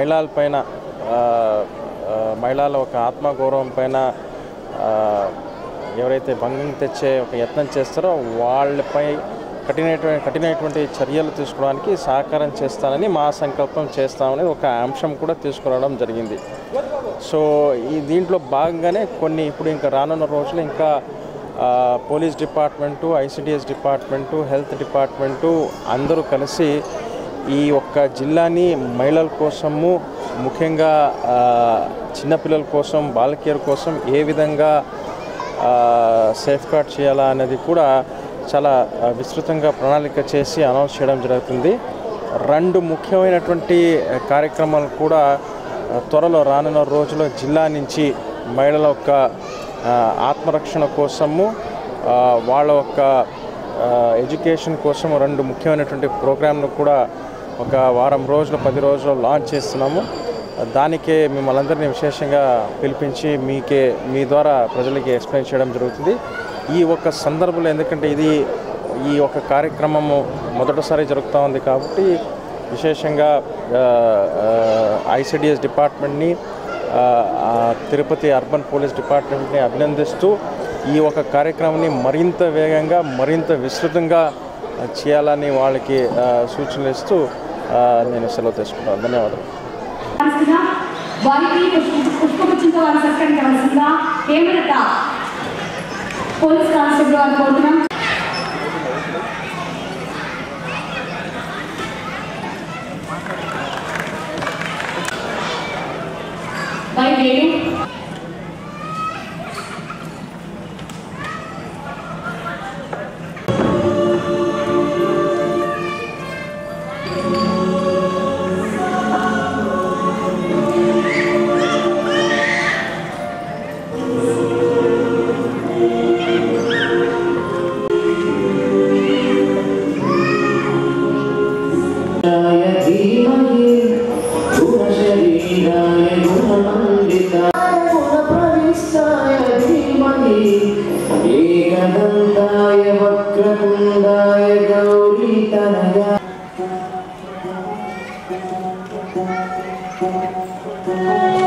మహిళల పైన ఆ, ఆ, మహిళల ఒక ఆత్మగౌరవం పైన ఆ, ఎవరైతే భంగం తెచ్చే ఒక యత్నం చేస్తారో వాళ్ళపై కఠినటువంటి కఠినటువంటి చర్యలు తీసుకోవడానికి సహకారం చేస్తానని మా సంకల్పం చేస్తామని ఒక అంశం కూడా తీసుకురావడం జరిగింది సో ఈ దీంట్లో భాగంగానే కొన్ని ఇప్పుడు ఇంకా రానున్న రోజులు ఇంకా ఆ, police department ICDS department health department అందరూ కలిసి ఈ ఒక్క జిల్లాని మహిళల కోసము ముఖ్యంగా ఆ, చిన్నపిల్లల కోసం బాలకేర్ కోసం ఏ విధంగా సేఫ్ గార్డ్ చేయాలా అనేది కూడా చాలా ఆ, విస్తృతంగా ప్రణాళిక చేసి అనౌన్స్ చేయడం జరుగుతుంది రెండు ముఖ్యమైనటువంటి ఆ, కార్యక్రమాలు కూడా ఆ, త్వరలో రానున్న రోజుల్లో జిల్లా నుంచి మహిళల యొక్క ఆ, ఆత్మరక్షణ కోసము ఆ, వాళ్ళ యొక్క ఆ, ఎడ్యుకేషన్ కోసం రెండు ముఖ్యమైనటువంటి ప్రోగ్రాంను కూడా ఒక వారం రోజులు పది రోజులు లాంచ్ చేస్తున్నాము దానికే మిమ్మల్ని అందరినీ విశేషంగా పిలిపించి మీకే మీ ద్వారా ప్రజలకి ఎక్స్ప్లెయిన్ చేయడం జరుగుతుంది ఈ ఒక్క సందర్భంలో ఎందుకంటే ఇది ఈ ఒక కార్యక్రమము మొదటిసారి జరుగుతూ ఉంది కాబట్టి విశేషంగా ఐసిడిఎస్ డిపార్ట్మెంట్ని ఆ, ఆ, తిరుపతి అర్బన్ పోలీస్ డిపార్ట్మెంట్ని అభినందిస్తూ ఈ ఒక కార్యక్రమాన్ని మరింత వేగంగా మరింత విస్తృతంగా ఆ, చేయాలని వాళ్ళకి ఆ, సూచనలు ఇస్తూ ఆ, నేను సెలవు తీసుకుంటాను ధన్యవాదాలు కావాల్సిందిగా వారికి పుష్ప- పుష్పగుచ్చంతో వారిని సత్కరించవలసిందిగా హేమలత పోలీస్ కానిస్టేబుల్ వారిని కోరుతున్నాం వై వేణు य धीमहि गुणशरीराय गुणमण्डिताय गुणप्रविष्टाय धीमहि एकदन्ताय वक्रतुण्डाय गौरीतनया శ్రీ